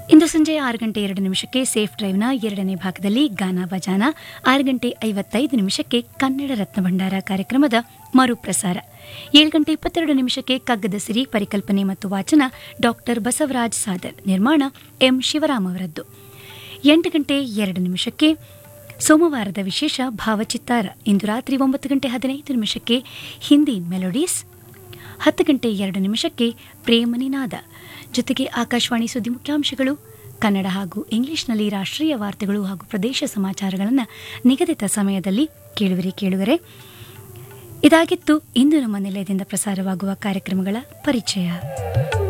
ಇಂದು ಸಂಜೆ ಆರು ಗಂಟೆ ಎರಡು ನಿಮಿಷಕ್ಕೆ ಸೇಫ್ ಡ್ರೈವ್ನ ಎರಡನೇ ಭಾಗದಲ್ಲಿ ಗಾನ ಬಜಾನ ಆರು ಗಂಟೆ ಐವತ್ತೈದು ನಿಮಿಷಕ್ಕೆ ಕನ್ನಡ ರತ್ನ ಭಂಡಾರ ಕಾರ್ಯಕ್ರಮದ ಮರುಪ್ರಸಾರ ಏಳು ಗಂಟೆ ಇಪ್ಪತ್ತೆರಡು ನಿಮಿಷಕ್ಕೆ ಕಗ್ಗದ ಸಿರಿ ಪರಿಕಲ್ಪನೆ ಮತ್ತು ವಾಚನ ಡಾಕ್ಟರ್ ಬಸವರಾಜ್ ಸಾದರ್ ನಿರ್ಮಾಣ ಎಂ ಶಿವರಾಮ್ ಅವರದ್ದು ಎಂಟು ಗಂಟೆ ಎರಡು ನಿಮಿಷಕ್ಕೆ ಸೋಮವಾರದ ವಿಶೇಷ ಭಾವಚಿತ್ತಾರ ಇಂದು ರಾತ್ರಿ ಒಂಬತ್ತು ಗಂಟೆ ಹದಿನೈದು ನಿಮಿಷಕ್ಕೆ ಹಿಂದಿ ಮೆಲೋಡೀಸ್ ಹತ್ತು ಗಂಟೆ ಎರಡು ನಿಮಿಷಕ್ಕೆ ಪ್ರೇಮನಿನಾದ ಜೊತೆಗೆ ಆಕಾಶವಾಣಿ ಸುದ್ದಿ ಮುಖ್ಯಾಂಶಗಳು ಕನ್ನಡ ಹಾಗೂ ಇಂಗ್ಲಿಷ್ನಲ್ಲಿ ರಾಷ್ಟ್ರೀಯ ವಾರ್ತೆಗಳು ಹಾಗೂ ಪ್ರದೇಶ ಸಮಾಚಾರಗಳನ್ನು ನಿಗದಿತ ಸಮಯದಲ್ಲಿ ಕೇಳುವಿರಿ ಕೇಳುವರೆ ಇದಾಗಿತ್ತು ಇಂದು ನಮ್ಮ ನಿಲಯದಿಂದ ಪ್ರಸಾರವಾಗುವ ಕಾರ್ಯಕ್ರಮಗಳ ಪರಿಚಯ